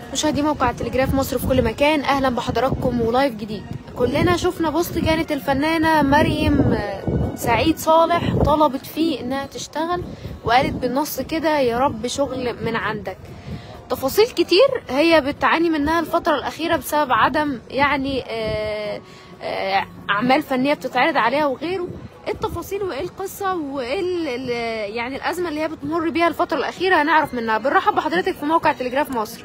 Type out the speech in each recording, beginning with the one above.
مشاهدي موقع تلجراف مصر في كل مكان اهلا بحضراتكم ولايف جديد كلنا شفنا بوست كانت الفنانة مريم آه، سعيد صالح طلبت فيه انها تشتغل وقالت بالنص كده يا رب شغل من عندك تفاصيل كتير هي بتعاني منها الفترة الأخيرة بسبب عدم يعني آه، آه، أعمال فنية بتتعرض عليها وغيره ايه التفاصيل وايه القصة وايه ال- ال- يعني الأزمة اللي هي بتمر بيها الفترة الأخيرة هنعرف منها بنرحب بحضرتك في موقع تلجراف مصر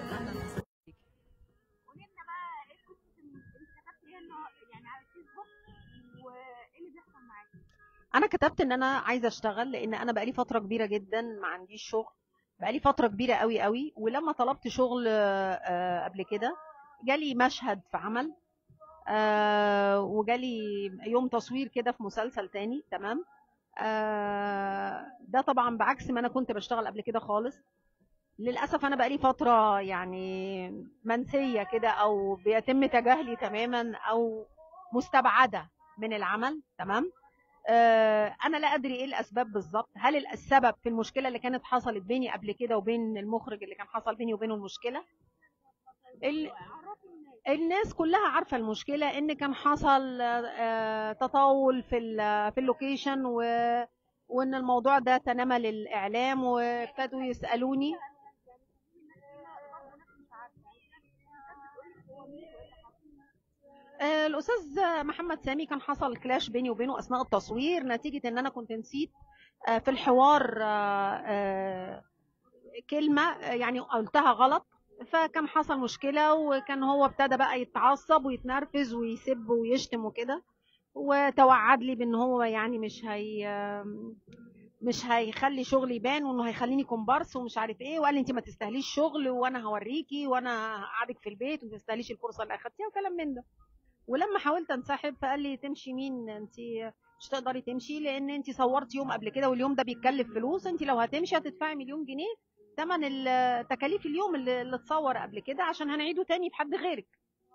انا كتبت ان انا عايزه اشتغل لان انا بقالي فتره كبيره جدا ما عنديش شغل بقالي فتره كبيره قوي قوي ولما طلبت شغل آه، آه، قبل كده جالي مشهد في عمل آه، وجالي يوم تصوير كده في مسلسل تاني تمام آه، ده طبعا بعكس ما انا كنت بشتغل قبل كده خالص للاسف انا بقالي فتره يعني منسيه كده او بيتم تجاهلي تماما او مستبعده من العمل تمام آه، انا لا ادري ايه الاسباب بالظبط هل السبب في المشكله اللي كانت حصلت بيني قبل كده وبين المخرج اللي كان حصل بيني وبينه المشكله ال... الناس كلها عارفه المشكله ان كان حصل آه، تطاول في ال- في اللوكيشن و... وان الموضوع ده تنمى للاعلام وابتدوا يسالوني آه، الاستاذ محمد سامي كان حصل كلاش بيني وبينه اثناء التصوير نتيجه ان انا كنت نسيت آه، في الحوار آه، آه، كلمه آه، يعني قلتها غلط فكان حصل مشكله وكان هو ابتدى بقى يتعصب ويتنرفز ويسب ويشتم وكده وتوعد لي بان هو يعني مش هي مش هيخلي شغلي يبان وانه هيخليني كومبارس ومش عارف ايه وقال لي انت ما تستاهليش شغل وانا هوريكي وانا هقعدك في البيت وما تستاهليش الفرصه اللي اخدتيها وكلام من ده ولما حاولت انسحب فقال لي تمشي مين انت مش تقدري تمشي لان انت صورتي يوم قبل كده واليوم ده بيتكلف فلوس انت لو هتمشي هتدفعي مليون جنيه ثمن ال- تكاليف اليوم اللي اللي اتصور قبل كده عشان هنعيده تاني بحد غيرك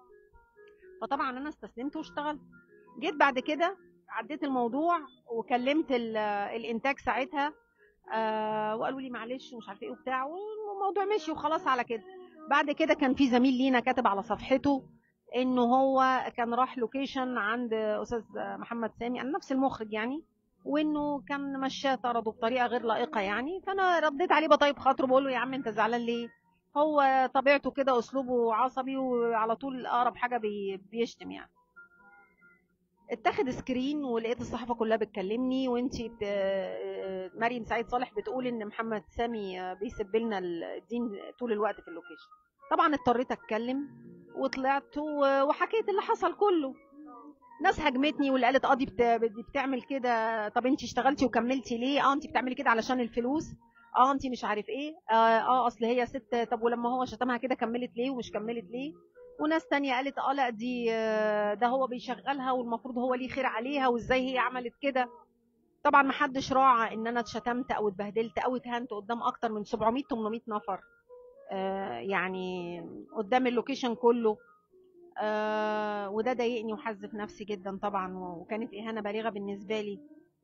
فطبعا انا استسلمت واشتغلت جيت بعد كده عديت الموضوع وكلمت ال- الانتاج ساعتها آه وقالوا لي معلش ومش عارفه ايه وبتاع والموضوع مشي وخلاص على كده بعد كده كان في زميل لينا كاتب على صفحته انه هو كان راح لوكيشن عند استاذ محمد سامي انا نفس المخرج يعني وانه كان مشاه طرده بطريقه غير لائقه يعني فانا رديت عليه بطيب خاطره بقول له يا عم انت زعلان ليه هو طبيعته كده اسلوبه عصبي وعلى طول اقرب حاجه بي بيشتم يعني اتخذ سكرين ولقيت الصحافه كلها بتكلمني وانتي بت... آه، مريم سعيد صالح بتقول ان محمد سامي آه، بيسب لنا الدين طول الوقت في اللوكيشن طبعا اضطريت اتكلم وطلعت و- وحكيت اللي حصل كله ناس هجمتني واللي قالت اه دي بت- دي بتعمل كده طب انت اشتغلتي وكملتي ليه اه انت بتعملي كده علشان الفلوس اه انت مش عارف ايه اه, آه اصل هي ست طب ولما هو شتمها كده كملت ليه ومش كملت ليه وناس تانية قالت اه لا دي آه، ده هو بيشغلها والمفروض هو ليه خير عليها وازاي هي عملت كده طبعا ما حدش راعى ان انا اتشتمت او اتبهدلت او اتهنت قدام اكتر من 700 800 نفر آه، يعني قدام اللوكيشن كله آه، وده ضايقني وحز في نفسي جدا طبعا وكانت اهانه بالغه بالنسبه لي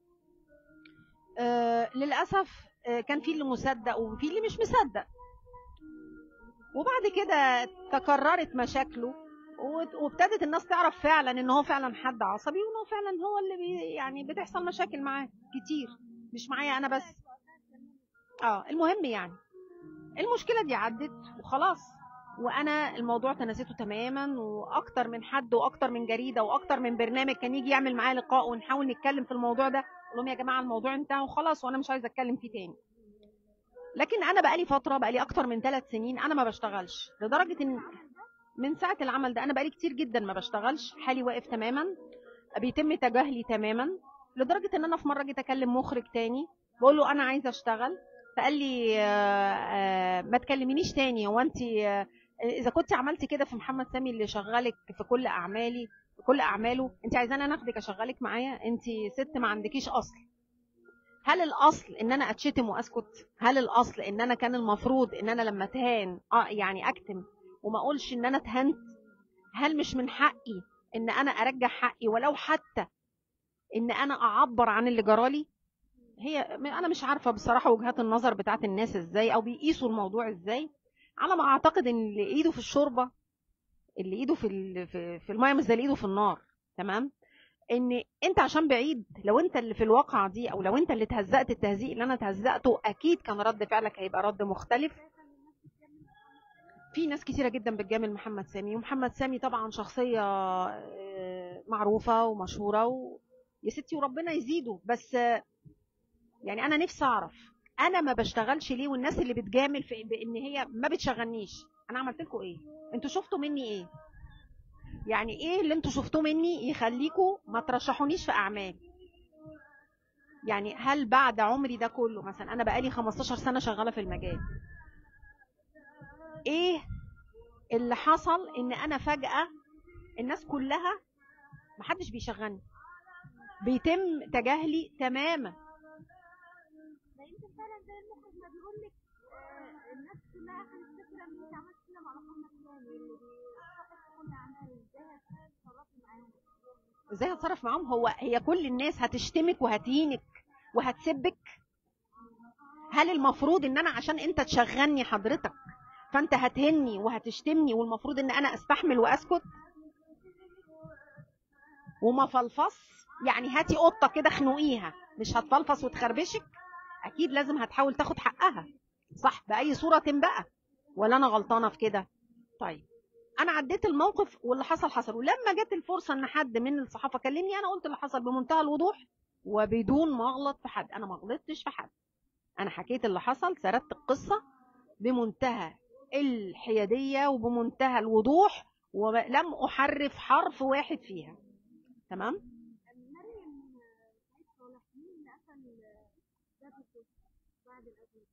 آه، للاسف آه، كان في اللي مصدق وفي اللي مش مصدق وبعد كده تكررت مشاكله وت- وابتدت الناس تعرف فعلا ان هو فعلا حد عصبي وان هو فعلا هو اللي بي يعني بتحصل مشاكل معاه كتير مش معايا انا بس اه المهم يعني المشكله دي عدت وخلاص وانا الموضوع تناسيته تماما واكتر من حد واكتر من جريده واكتر من برنامج كان يجي يعمل معايا لقاء ونحاول نتكلم في الموضوع ده اقول لهم يا جماعه الموضوع انتهى وخلاص وانا مش عايزه اتكلم فيه تاني لكن انا بقالي فتره بقالي اكتر من ثلاث سنين انا ما بشتغلش لدرجه ان من ساعه العمل ده انا بقالي كتير جدا ما بشتغلش حالي واقف تماما بيتم تجاهلي تماما لدرجه ان انا في مره جيت اكلم مخرج تاني بقول له انا عايزه اشتغل فقال لي آه، آه، ما تكلمينيش تاني هو انت آه، اذا كنت عملتي كده في محمد سامي اللي شغالك في كل اعمالي في كل اعماله انت عايزاني انا اخدك اشغلك معايا انت ست ما عندكيش اصل هل الاصل ان انا اتشتم واسكت هل الاصل ان انا كان المفروض ان انا لما اتهان اه يعني اكتم وما اقولش ان انا اتهنت هل مش من حقي ان انا ارجع حقي ولو حتى ان انا اعبر عن اللي جرالي هي انا مش عارفه بصراحه وجهات النظر بتاعت الناس ازاي او بيقيسوا الموضوع ازاي على ما اعتقد ان اللي ايده في الشوربه اللي ايده في ال- في في الميه مش زي اللي ايده في النار تمام ان انت عشان بعيد لو انت اللي في الواقعه دي او لو انت اللي اتهزقت التهزيق اللي انا اتهزقته اكيد كان رد فعلك هيبقى رد مختلف في ناس كتيره جدا بتجامل محمد سامي ومحمد سامي طبعا شخصيه آه، معروفه ومشهوره و... يا ستي وربنا يزيده بس آه، يعني انا نفسي اعرف انا ما بشتغلش ليه والناس اللي بتجامل في بان هي ما بتشغلنيش انا عملت لكم ايه انتوا شفتوا مني ايه يعني ايه اللي انتوا شفتوه مني يخليكوا ما ترشحونيش في اعمال يعني هل بعد عمري ده كله مثلا انا بقالي 15 سنه شغاله في المجال ايه اللي حصل ان انا فجاه الناس كلها محدش بيشغلني بيتم تجاهلي تماما ده يمكن فعلا زي المخرج ما بيقول لك آه الناس كلها كانت فاكره ان انت عملت فيلم على محمد سامي اللي بيصحح في كل اعماله ازاي هتتصرفي معاهم ازاي هتصرف معاهم هو هي كل الناس هتشتمك وهتهينك وهتسبك هل المفروض ان انا عشان انت تشغلني حضرتك فانت هتهني وهتشتمني والمفروض ان انا استحمل واسكت وما فلفص يعني هاتي قطه كده خنقيها مش هتفلفص وتخربشك اكيد لازم هتحاول تاخد حقها صح باي صوره بقى ولا انا غلطانه في كده طيب انا عديت الموقف واللي حصل حصل ولما جت الفرصه ان حد من الصحافه كلمني انا قلت اللي حصل بمنتهى الوضوح وبدون ما اغلط في حد انا ما غلطتش في حد انا حكيت اللي حصل سردت القصه بمنتهى الحياديه وبمنتهى الوضوح ولم احرف حرف واحد فيها تمام مريم سعيد صالح مين اللي قفل باب الكوشه بعد الازمه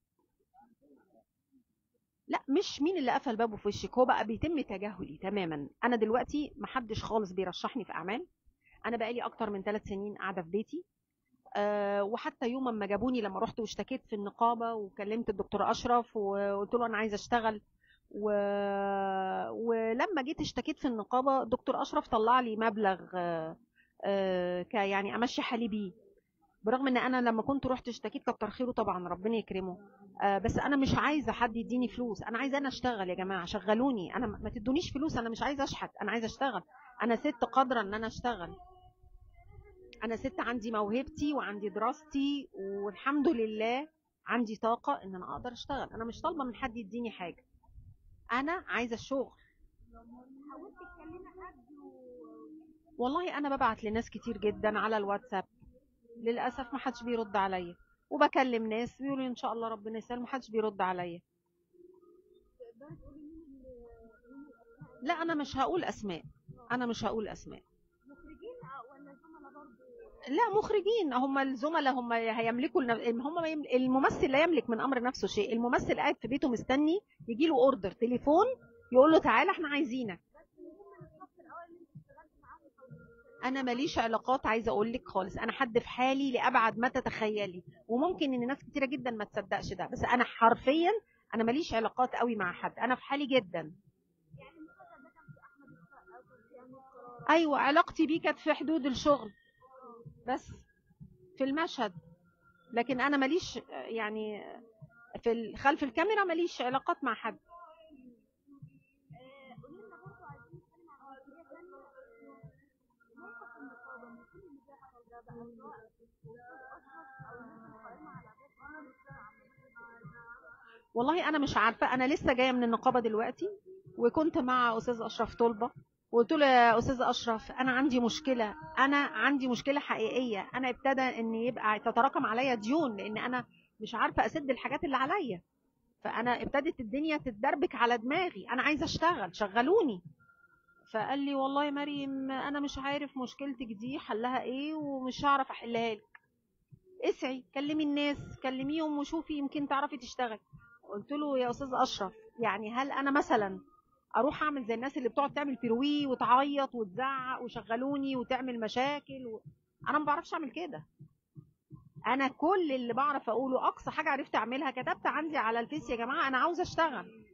لا مش مين اللي قفل بابه في وشك هو بقى بيتم تجاهلي تماما انا دلوقتي محدش خالص بيرشحني في اعمال انا بقالي اكتر من ثلاث سنين قاعده في بيتي أه وحتى يوم ما جابوني لما رحت واشتكيت في النقابه وكلمت الدكتور اشرف وقلت له انا عايزه اشتغل و... ولما جيت اشتكيت في النقابه الدكتور اشرف طلع لي مبلغ أه أه ك- يعني امشي حالي بيه برغم ان انا لما كنت رحت اشتكيت كتر خيره طبعا ربنا يكرمه آه بس انا مش عايزه حد يديني فلوس انا عايزه انا اشتغل يا جماعه شغلوني انا ما ما تدونيش فلوس انا مش عايزه اشحت انا عايزه اشتغل انا ست قادره ان انا اشتغل انا ست عندي موهبتي وعندي دراستي والحمد لله عندي طاقه ان انا اقدر اشتغل انا مش طالبه من حد يديني حاجه انا عايزه الشغل حاولت تكلمي حد و... والله انا ببعت لناس كتير جدا على الواتساب للاسف ما حدش بيرد عليا وبكلم ناس بيقولوا ان شاء الله ربنا يسهل ما حدش بيرد عليا تقدري تقولي مين اللي مين الاسماء لا انا مش هقول اسماء انا مش هقول اسماء المخرجين أو- ولا زملاء برضه لا مخرجين هم الزملاء هم هيملكوا الن- هم ما يم- الممثل لا يملك من امر نفسه شيء الممثل قاعد في بيته مستني يجي له اوردر تليفون يقول له تعالى احنا عايزينك الصف الاول اللي انت اشتغلت معاهم أو انا ماليش علاقات عايزه اقول لك خالص انا حد في حالي لابعد ما تتخيلي وممكن ان ناس كتيره جدا ما تصدقش ده بس انا حرفيا انا ماليش علاقات قوي مع حد انا في حالي جدا يعني المسلسل ده كان في احمد السقا كان في امير قرار ايوه علاقتي بيه كانت في حدود الشغل بس في المشهد لكن انا ماليش يعني في ال- خلف الكاميرا ماليش علاقات مع حد قولي لنا برضه عايزين نتكلم عن عنصريه ثانيه موقف النقابه المفروض ان بيحصل ده بقى سواء الاستاذ اشرف او الناس القائمه على باب والله انا مش عارفه انا لسه جايه من النقابه دلوقتي وكنت مع استاذ اشرف طلبه وقلت له يا استاذ اشرف انا عندي مشكله انا عندي مشكله حقيقيه انا ابتدى ان يبقى تتراكم عليا ديون لان انا مش عارفه اسد الحاجات اللي عليا فانا ابتدت الدنيا تتدربك على دماغي انا عايزه اشتغل شغلوني فقال لي والله يا مريم انا مش عارف مشكلتك دي حلها ايه ومش هعرف احلها لك اسعي كلمي الناس كلميهم وشوفي يمكن تعرفي تشتغلي قلت له يا استاذ اشرف يعني هل انا مثلا اروح اعمل زي الناس اللي بتقعد تعمل بيروي وتعيط وتزعق وشغلوني وتعمل مشاكل و... انا ما بعرفش اعمل كده انا كل اللي بعرف اقوله اقصى حاجه عرفت اعملها كتبت عندي على الفيس يا جماعه انا عاوزه اشتغل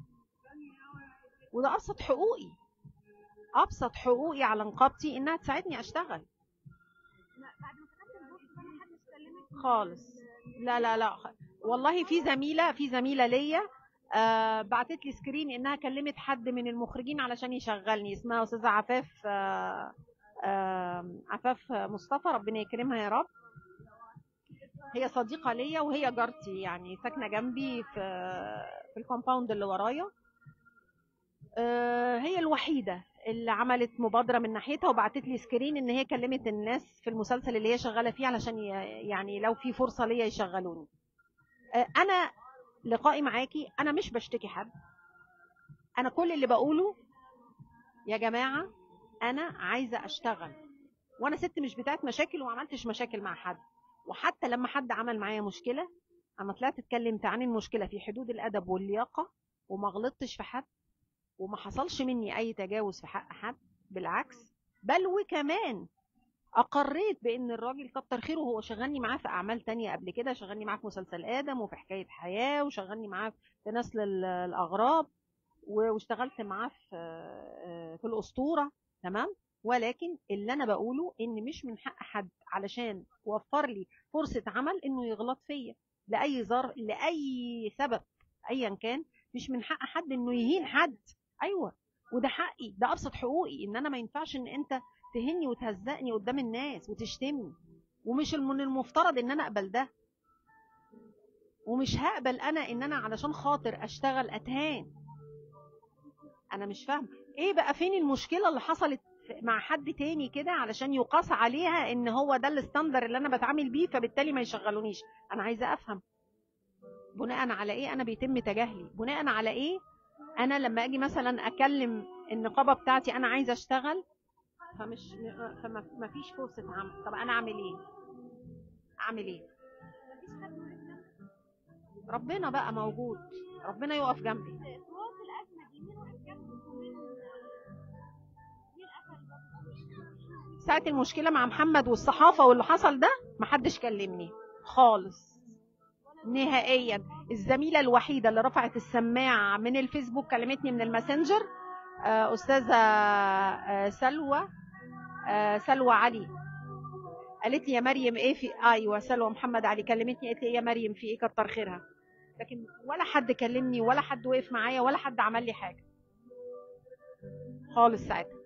وده ابسط حقوقي ابسط حقوقي على نقابتي انها تساعدني اشتغل بعد ما كتبت البوست ده ما حدش كلمك خالص لا لا لا والله في زميله في زميله ليا آه بعتت لي سكرين انها كلمت حد من المخرجين علشان يشغلني اسمها استاذه عفاف آه آه عفاف مصطفى ربنا يكرمها يا رب هي صديقه ليا وهي جارتي يعني ساكنه جنبي في في الكومباوند اللي ورايا آه، هي الوحيده اللي عملت مبادره من ناحيتها وبعتت لي سكرين ان هي كلمت الناس في المسلسل اللي هي شغاله فيه علشان ي- يعني لو في فرصه ليا يشغلوني آه، انا لقائي معاكي انا مش بشتكي حد انا كل اللي بقوله يا جماعه انا عايزه اشتغل وانا ست مش بتاعت مشاكل وما عملتش مشاكل مع حد وحتى لما حد عمل معايا مشكله انا طلعت اتكلمت عن المشكله في حدود الادب واللياقه وما غلطتش في حد وما حصلش مني اي تجاوز في حق حد بالعكس بل وكمان اقريت بان الراجل كتر خيره هو شغلني معاه في اعمال تانية قبل كده شغلني معاه في مسلسل ادم وفي حكايه حياه وشغلني معاه في نسل ال- الاغراب و- واشتغلت معاه في آه، في الاسطوره تمام ولكن اللي انا بقوله ان مش من حق حد علشان وفر لي فرصه عمل انه يغلط فيا لاي ظرف لاي سبب ايا كان مش من حق حد انه يهين حد ايوه وده حقي ده ابسط حقوقي ان انا ما ينفعش ان انت تهني وتهزقني قدام الناس وتشتمني ومش من المفترض ان انا اقبل ده ومش هقبل انا ان انا علشان خاطر اشتغل اتهان انا مش فاهمه ايه بقى فين المشكله اللي حصلت مع حد تاني كده علشان يقاس عليها ان هو ده الستاندر اللي انا بتعامل بيه فبالتالي ما يشغلونيش انا عايزه افهم بناء على ايه انا بيتم تجاهلي بناء على ايه انا لما اجي مثلا اكلم النقابه بتاعتي انا عايزه اشتغل فمش فما ما فيش فرصه عمل طب انا اعمل ايه اعمل ايه ربنا بقى موجود ربنا يقف جنبي في وقت الازمه دي مين واقف جنبك ومين مين قفل بابك؟ ساعة المشكلة مع محمد والصحافة واللي حصل ده محدش كلمني خالص نهائيا الزميلة الوحيدة اللي رفعت السماعة من الفيسبوك كلمتني من الماسنجر آه، أستاذة آه، سلوى آه، سلوى علي قالت لي يا مريم ايه في ايوه سلوى محمد علي كلمتني قالت لي إيه يا مريم في ايه كتر خيرها لكن ولا حد كلمني ولا حد وقف معايا ولا حد عمل لي حاجه خالص ساعتها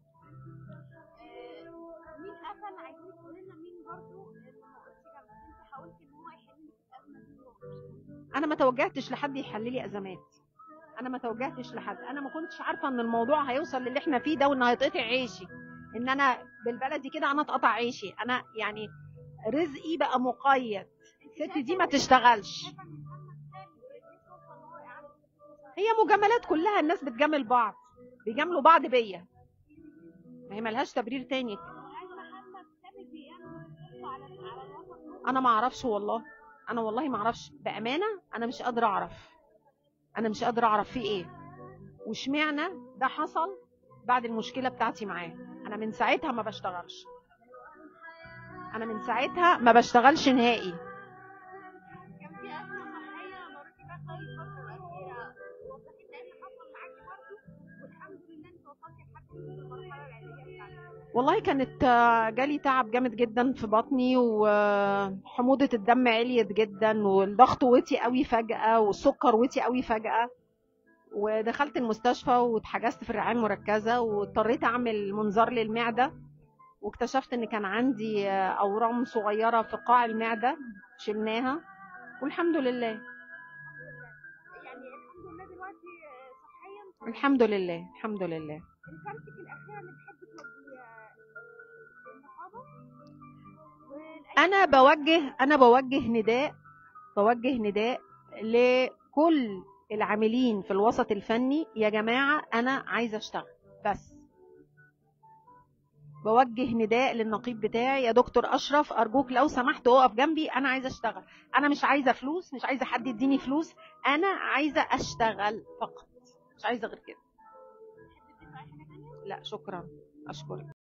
مين قفل عايزين تقولي لنا مين برضه انت حاولتي ان هو يحل لك الازمه دي وهو انا ما توجهتش لحد يحل لي ازمات انا ما توجهتش لحد انا ما كنتش عارفه ان الموضوع هيوصل للي احنا فيه ده وان هيتقطع عيشي ان انا بالبلدي كده انا اتقطع عيشي انا يعني رزقي بقى مقيد الست دي ما تشتغلش شايفه ان محمد سامي ايه فرصه ان هو يعمل هي مجاملات كلها الناس بتجامل بعض بيجاملوا بعض بيا ما هي ملهاش تبرير تاني هل محمد سامي بيعمل فرصه على على الوسط انا ما اعرفش والله انا والله ما اعرفش بامانه انا مش قادره اعرف انا مش قادره اعرف في ايه واشمعنى ده حصل بعد المشكله بتاعتي معاه انا من ساعتها ما بشتغلش انا من ساعتها ما بشتغلش نهائي كان في ازمه صحيه مريتي بيها خلال الفتره الاخيره وضحت لنا اللي حصل معاكي برضه والحمد لله انت وصلتي لحد المرحله العلاجيه بتاعتك والله كانت آه، جالي تعب جامد جدا في بطني وحموضة الدم عليت جدا والضغط وطي قوي فجأة والسكر وطي قوي فجأة ودخلت المستشفى واتحجزت في الرعاية المركزة واضطريت أعمل منظار للمعدة واكتشفت إن كان عندي آه، أورام صغيرة في قاع المعدة شلناها والحمد لله يعني الحمد لله دلوقتي آه، صحيا الحمد لله الحمد لله رسالتك الاخيره اللي تحب توديها آه، للنقابه والأي- انا بوجه انا بوجه نداء بوجه نداء لكل العاملين في الوسط الفني يا جماعه انا عايزه اشتغل بس بوجه نداء للنقيب بتاعي يا دكتور اشرف ارجوك لو سمحت اقف جنبي انا عايزه اشتغل انا مش عايزه فلوس مش عايزه حد يديني فلوس انا عايزه اشتغل فقط مش عايزه غير كده لا شكرا اشكرك